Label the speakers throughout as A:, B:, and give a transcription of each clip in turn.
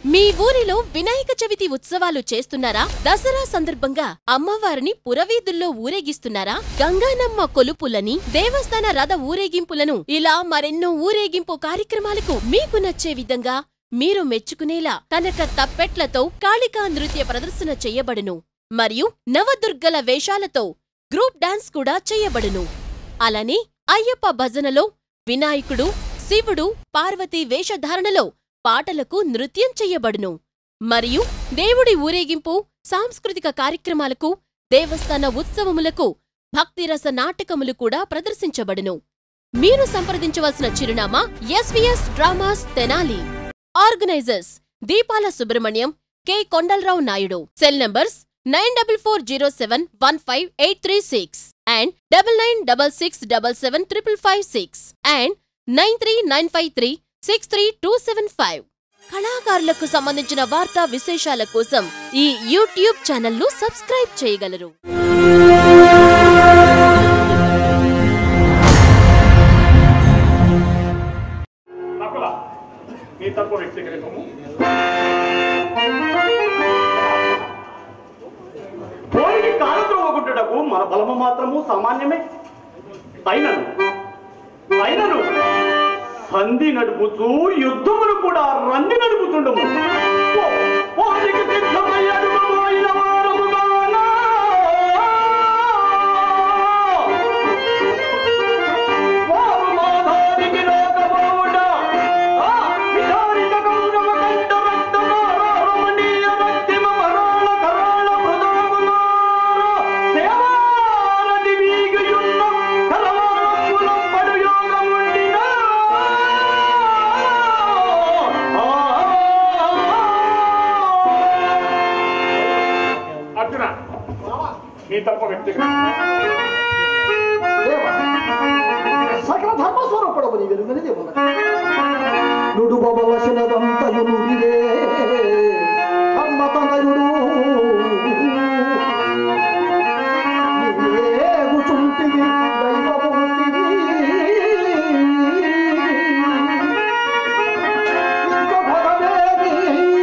A: మీ ఊరిలో వినాయక చవితి ఉత్సవాలు చేస్తున్నారా దసరా సందర్భంగా అమ్మవారిని పురవీధుల్లో ఊరేగిస్తున్నారా గంగానమ్మ కొలుపులని దేవస్థాన రథ ఊరేగింపులను ఇలా మరెన్నో ఊరేగింపు కార్యక్రమాలకు మీకు నచ్చే విధంగా మీరు మెచ్చుకునేలా కనక తప్పెట్లతో కాళికా నృత్య ప్రదర్శన చెయ్యబడును మరియు నవదుర్గల వేషాలతో గ్రూప్ డాన్స్ కూడా చెయ్యబడును అలానే అయ్యప్ప భజనలో వినాయకుడు శివుడు పార్వతీ వేషధారణలో పాటలకు నృత్యం చెయ్యబడును మరియు దేవుడి ఊరేగింపు సాంస్కృతిక కార్యక్రమాలకు దేవస్థాన ఉత్సవములకు భక్తిరస నాటకములు కూడా ప్రదర్శించబడును మీరు సంప్రదించవలసిన చిరునామా SVS dramas Tenali organizers Deepala Subrahmanyam K Kondalarao Naidu cell numbers nine double four zero seven one five eight three six and double nine double six double seven triple five six and nine three nine five three six three two seven five కళాకారులకు సంబంధించిన వార్తా విశేషాల కోసం ఈ YouTube ఛానల్ను subscribe చేయగలరు
B: నకుల నీ తప్పు వ్యక్తీకరించము
C: పోయికి కాలద్రోవగుడ్డకు మన బలము మాత్రము సామాన్యమే అయినను అయినను సంధి నడుపుచూ యుద్ధమును కూడా రంది నడుపుతుండము పో- పోరికి సిద్ధమై అడుగుబోయిన వారముగాన. వారు మాధారికి లోకమౌడ. ఆ విచారిత గౌరవ కంఠ రక్తమార రమణీయ రక్తిమ మరాళ కరాళ మృదాములార. సేవారతి వీగియున్న కరవారములం పడు యోగముండిన.
B: అర్జున నీ తప్పు వ్యక్తీకరించు
D: సకల ధర్మస్వరూపుడము నీ వెలుగని దేవుడ నుడు బొబలసినదంతయు నుడివే ధర్మతనయుడు నీవేగుచుంటివి దైవమూర్తివి ఇంక భగవేది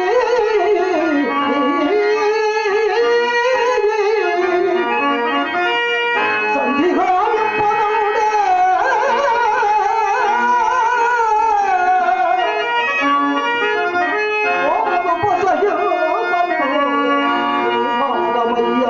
D: సంధిగా విప్పనుడే ఓ పొసయో మామయ్యా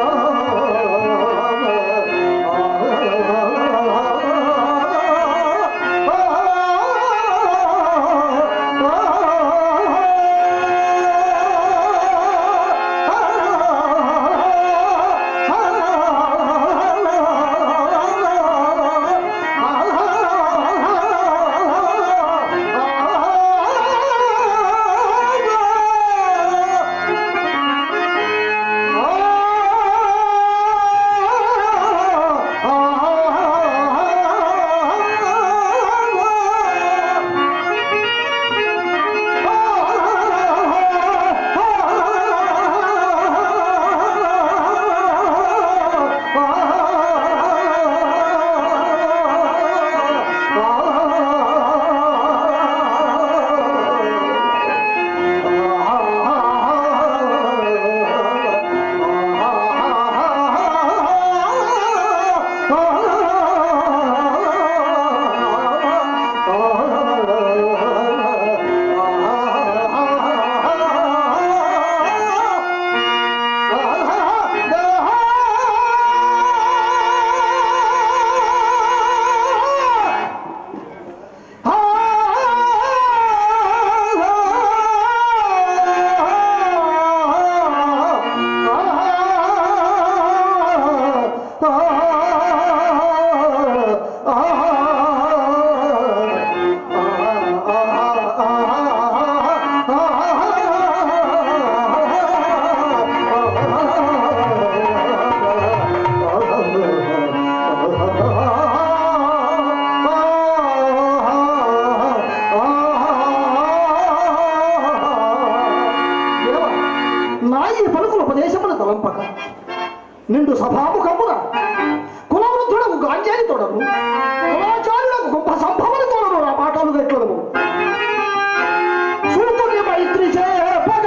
D: దేవా, నా ఈ పలుకుల ఉపదేశముల తలంపక నిండు సభాముఖమున కులవృద్ధులకు గాంజాని తోడను కులాచారులకు గొప్ప సంభవన తోడను నా పాఠాలు గట్లము చూతుని మైత్రి చేపగ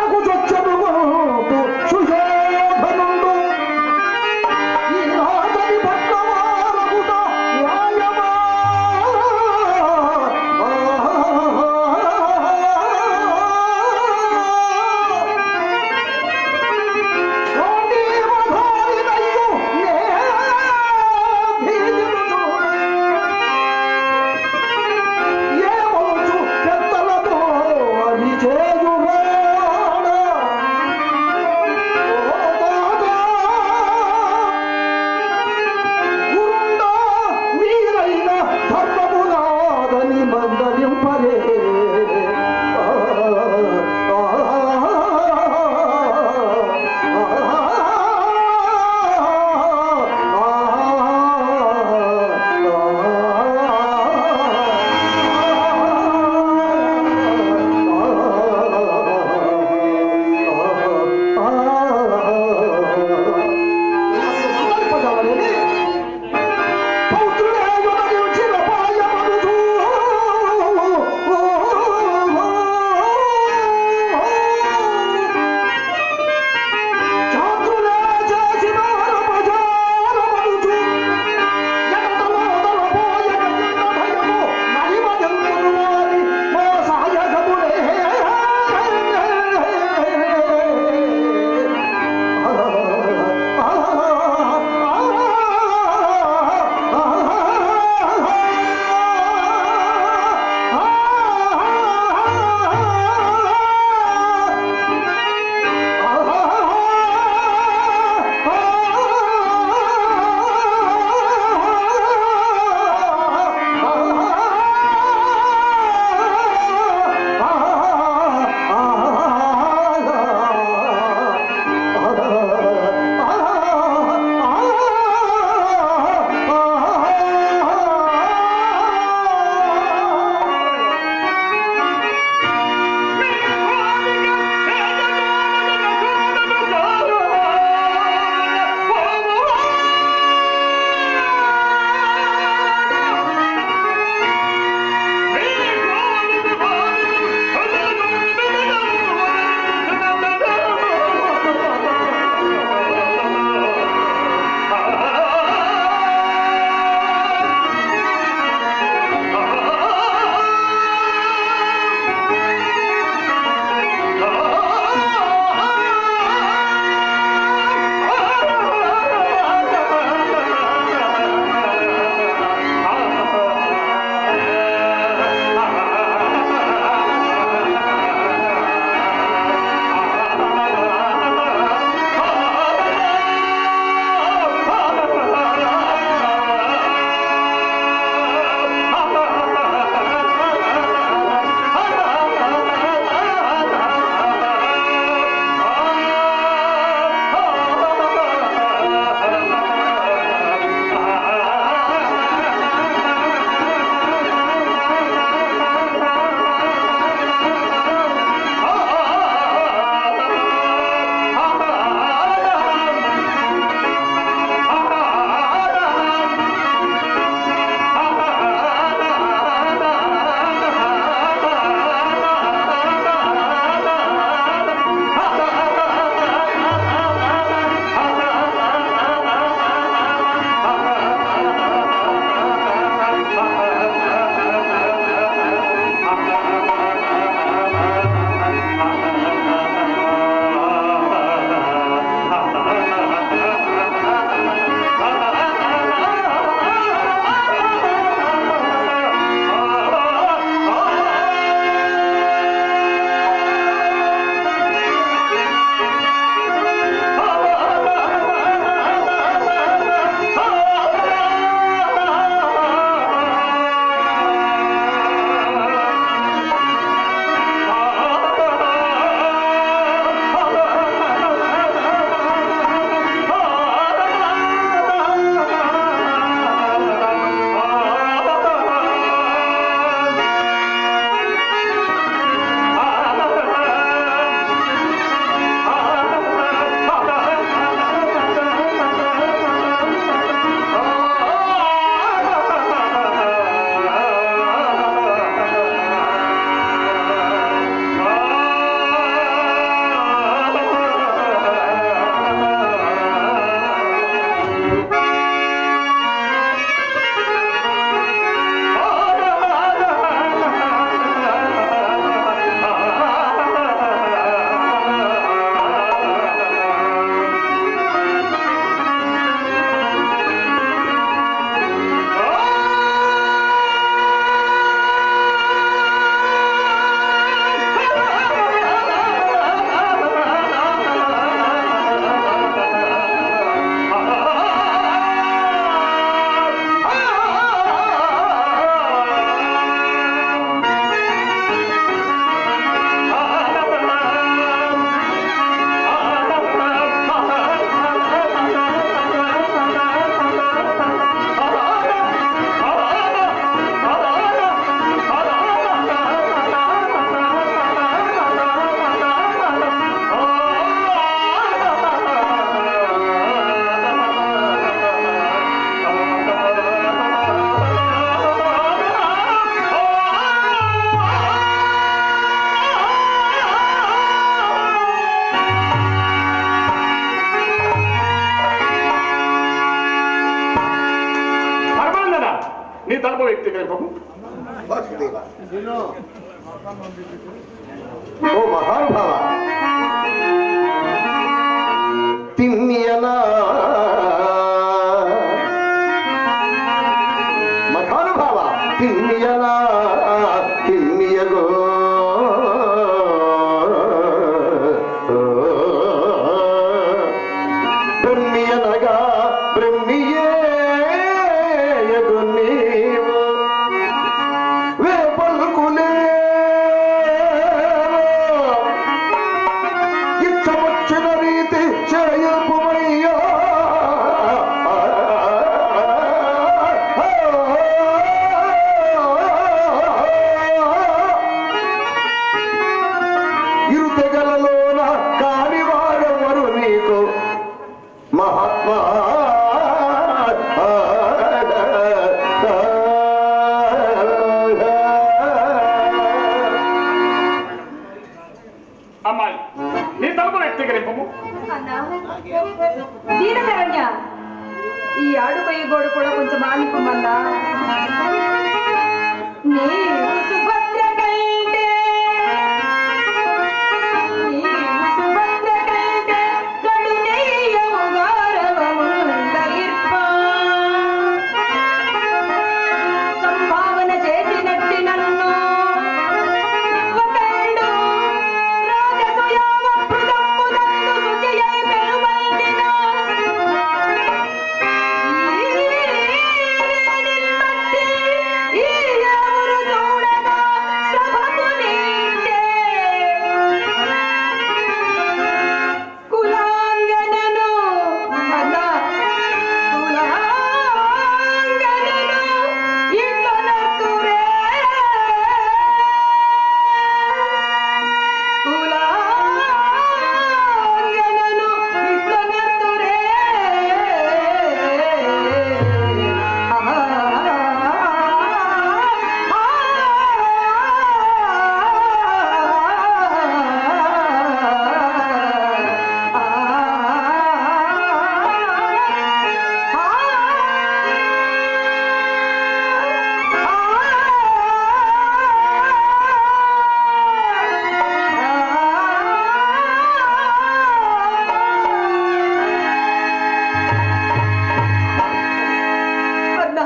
B: వ్యక్తీకరింపము
E: వాసుదేవ ఓ మహానుభావ తిమ్మియనా మహానుభావ తిమ్మియనా తిమ్మియగో బ్రహ్మియనగా బ్రహ్మియేయగు నీవు వేపల్కులే ఇచ్చమొచ్చిన రీతి చేయపుమయ్యా ఇరు తెగలలోన కాని వారెవరు నీకు మహాత్మా
B: అమ్మాయి నీ తరపు వ్యక్తీకరింపము
F: అన్నా దీన శరణ్య ఈ ఆడుపై గోడు కూడా కొంచెం ఆగిపోమన్నా నీవు సుభద్ర కంటే నీవు సుభద్ర కంటే కడునీయము గౌరవముందయిర్ప. సంభావన చేసినట్టి నన్ను ఒకళ్ళు రాజసుయామ పృథంబునందు శుచియై పెరుమల్లిన. ఈ వేడిల్మట్టి ఈ ఎవరు చూడగా సభకు నీచే. కులాంగనను అన్నా కులాంగనను ఇట్లనొత్తురే. కులాంగనను ఇట్లనొత్తురే. అన్నా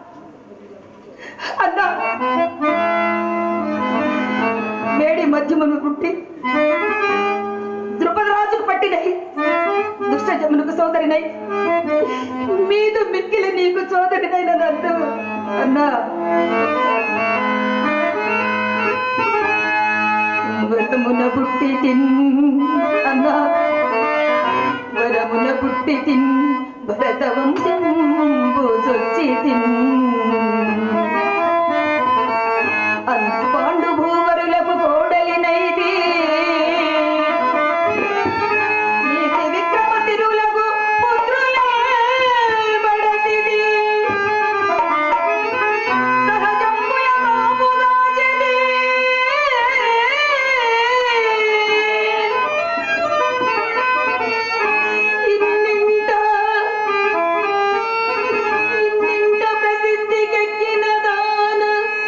F: అన్నా మేడి మధ్యమను పుట్టి ద్రుపదరాజుకు పట్టినై దుష్ట జమునకు సోదరినై మీదు మిక్కిలి నీకు సోదరినైన నన్ను అన్నా వరమున పుట్టి తిన్ అన్నా వరమున పుట్టి తిన్ భరతవం చెంబుచొచ్చి తిన్ అంత పాండు భూవరులకు కోడలినైది నీతి విక్రమ తిరులకు పుత్రులే బడసిది సహజంబుల మాముగాచిది ఇన్నింట ఇన్నింట ప్రసిద్ధికెక్కిన దాన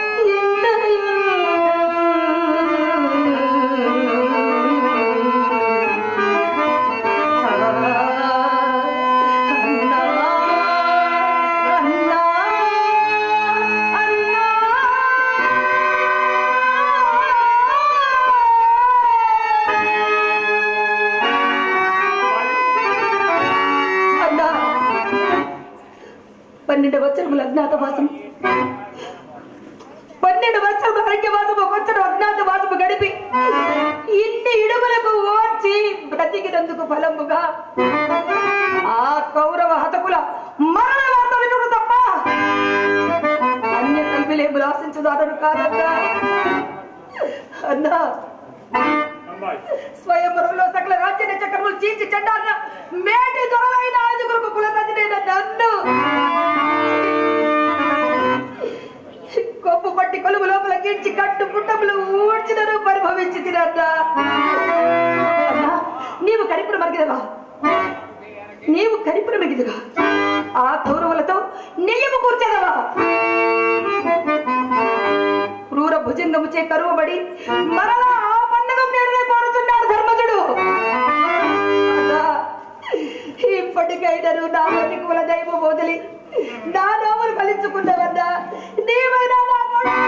F: అన్నా అన్నా అన్నా పన్నెండు వచ్చరములు అజ్ఞాతవాసం పన్నెండు వచ్చరములు అరణ్యవాసము వచ్చరం అజ్ఞాతవాసము గడిపి ఇన్ని ఇడుములకు ఓర్చి బ్రతికినందుకు ఫలముగా ఆ కౌరవ హతకుల మరణ వార్త వినుడు తప్ప అన్య కల్పిలేములు ఆశించుదారు కాదన్నా అన్నా
B: అమ్మాయి
F: స్వయంవరంలో సకల రాజ్య చక్రములు చీల్చి చెండాలిన మేటి దొరలైన ఐదుగురుకు కులసతినైన నన్ను కొప్పు పట్టి కొలువు లోపల కీడ్చి కట్టు పుట్టములు ఊడ్చినను పరిభవించి తినన్నా అన్నా నీవు కరిపుర మరిగిదవా నీవు కరిపుర మరిగిదగా ఆ కౌరవులతో నెయ్యము కూర్చదవా భుజంగముచే కరువబడి మరలా ఆ పండుగ నేడనే కోరుచున్నాడు ధర్మజుడు అదా, ఇప్పటికైనా నా కుల దైవం వదిలి నా నోములు ఫలించుకున్నవద్దా నీవైనా నా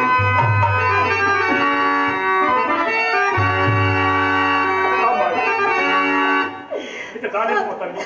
B: ఇక చాలిపో తల్లి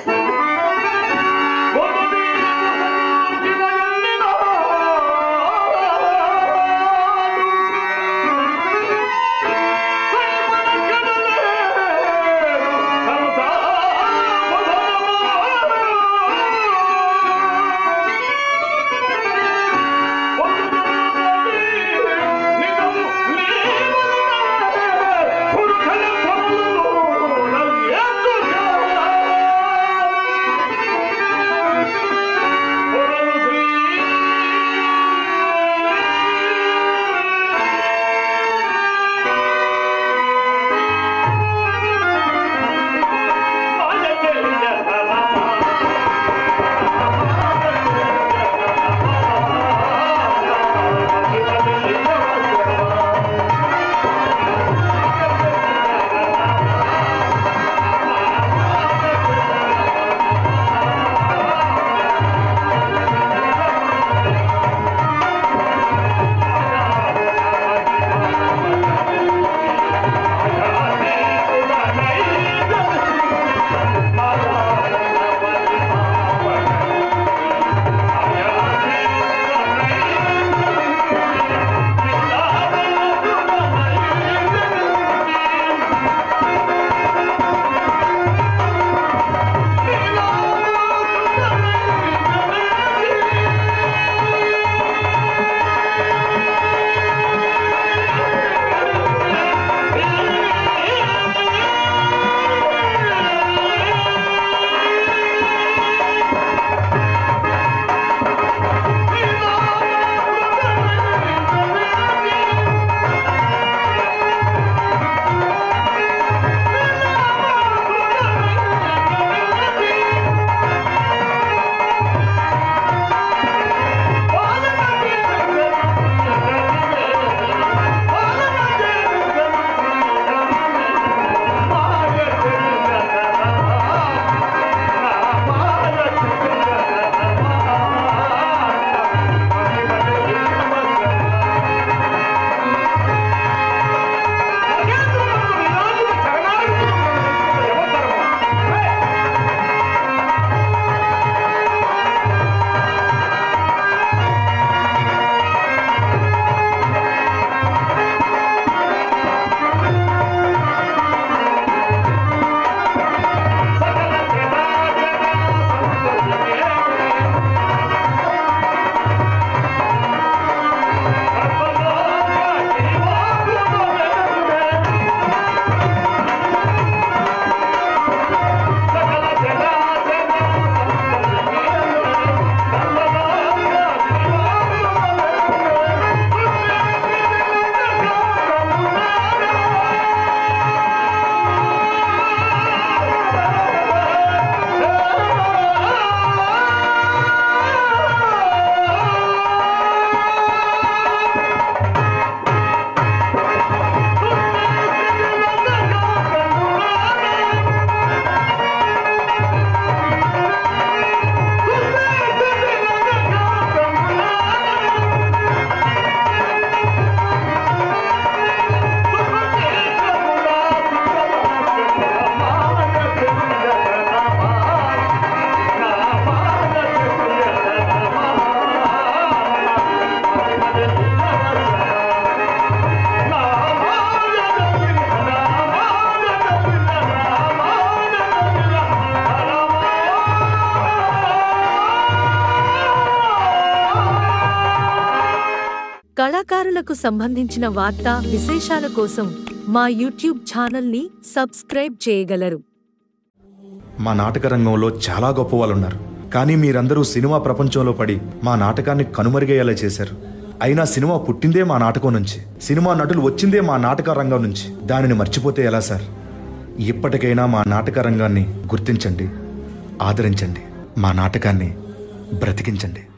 G: కళాకారులకు సంబంధించిన వార్తా విశేషాల కోసం మా యూట్యూబ్ ఛానల్ని సబ్స్క్రైబ్ చేయగలరు
H: మా నాటక రంగంలో చాలా గొప్ప వాళ్ళు ఉన్నారు కానీ మీరందరూ సినిమా ప్రపంచంలో పడి మా నాటకాన్ని కనుమరుగయ్యేలా చేశారు అయినా సినిమా పుట్టిందే మా నాటకం నుంచి సినిమా నటులు వచ్చిందే మా నాటక రంగం నుంచి దానిని మర్చిపోతే ఎలా సార్ ఇప్పటికైనా మా నాటక రంగాన్ని గుర్తించండి ఆదరించండి మా నాటకాన్ని బ్రతికించండి